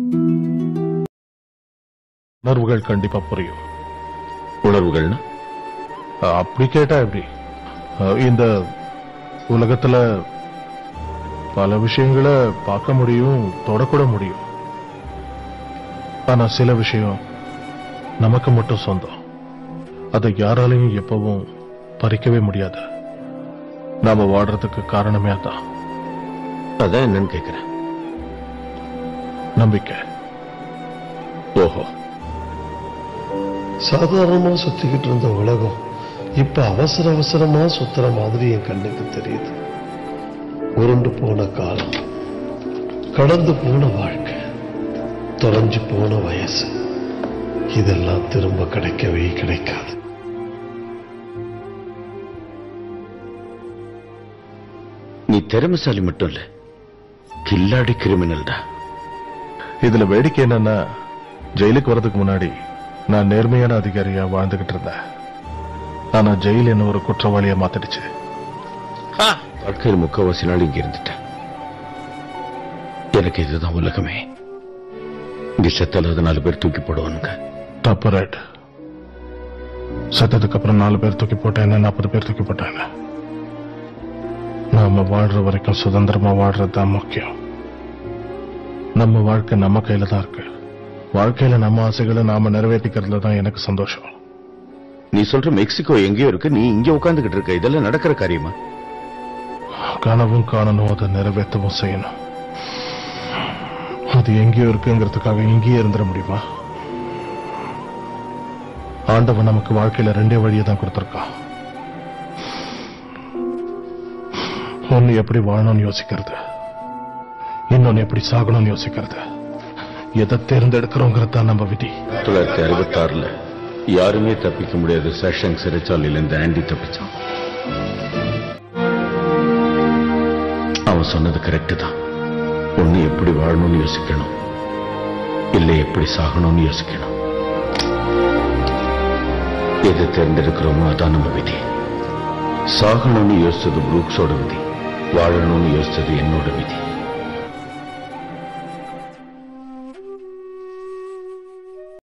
உணர்வுகள் கண்டிப்பா புரியும் உணர்வுகள்னா அஹ், அப்படி கேட்டா எப்படி அஹ், இந்த உலகத்துல பல விஷயங்களை பார்க்க முடியும் தொடக்கூட முடியும் ஆனா சில விஷயம் நமக்கு மட்டும் சொந்தம் அதை யாராலையும் எப்பவும் பறிக்கவே முடியாது நாம வாடுறதுக்கு காரணமே அதான் அதான் என்னன்னு கேக்குறேன் நம்பிக்கை ஓஹோ சாதாரணமா சுத்திக்கிட்டு இருந்த உலகம் இப்ப அவசர அவசரமா சுத்துற மாதிரி என் கண்ணுக்கு தெரியுது உருண்டு போன காலம் கடந்து போன வாழ்க்கை தொலைஞ்சு போன வயசு இதெல்லாம் திரும்ப கிடைக்கவே கிடைக்காது நீ திறமைசாலி மட்டும் இல்ல கில்லாடி கிரிமினல்டா இதுல வேடிக்கை என்னன்னா ஜெயிலுக்கு வர்றதுக்கு முன்னாடி நான் நேர்மையான அதிகாரியா வாழ்ந்துகிட்டு இருந்தேன் ஆனா ஜெயில் என்ன ஒரு குற்றவாளியா மாத்திடுச்சு வாழ்க்கையில் முக்கவாசி நாள் இங்க இருந்துட்டேன் எனக்கு இதுதான் உலகமே இங்க செத்தலாத நாலு பேர் தூக்கி போடுவானுங்க தப்பு ரைட் செத்ததுக்கு அப்புறம் நாலு பேர் தூக்கி போட்டேன் நாற்பது பேர் தூக்கி போட்டாங்க நாம வாழ்ற வரைக்கும் சுதந்திரமா வாழ்றது தான் முக்கியம் நம்ம வாழ்க்கை நம்ம கையில தான் இருக்கு வாழ்க்கையில நம்ம ஆசைகளை நாம நிறைவேற்றிக்கிறதுல தான் எனக்கு சந்தோஷம் நீ சொல்ற மெக்சிகோ எங்கேயோ இருக்கு நீ இங்க உட்கார்ந்துகிட்டு இருக்க இதெல்லாம் நடக்கிற காரியமா கனவும் காணணும் அதை நிறைவேற்றவும் செய்யணும் அது எங்கேயோ இருக்குங்கிறதுக்காக இங்கேயே இருந்துட முடியுமா ஆண்டவன் நமக்கு வாழ்க்கையில ரெண்டே வழியை தான் கொடுத்திருக்கான் ஒன்னு எப்படி வாழணும்னு யோசிக்கிறது இன்னொன்னு எப்படி சாகணும்னு யோசிக்கிறது எதை தேர்ந்தெடுக்கிறோங்கிறது தான் நம்ம விதி தொள்ளாயிரத்தி அறுபத்தி ஆறுல யாருமே தப்பிக்க முடியாத சேஷங் சிறைச்சாலையில இருந்து ஆண்டி தப்பிச்சான் அவன் சொன்னது கரெக்ட் தான் ஒண்ணு எப்படி வாழணும்னு யோசிக்கணும் இல்லை எப்படி சாகணும்னு யோசிக்கணும் எதை தேர்ந்தெடுக்கிறோமோ அதான் நம்ம விதி சாகணும்னு யோசிச்சது புரூக்ஸோட விதி வாழணும்னு யோசிச்சது என்னோட விதி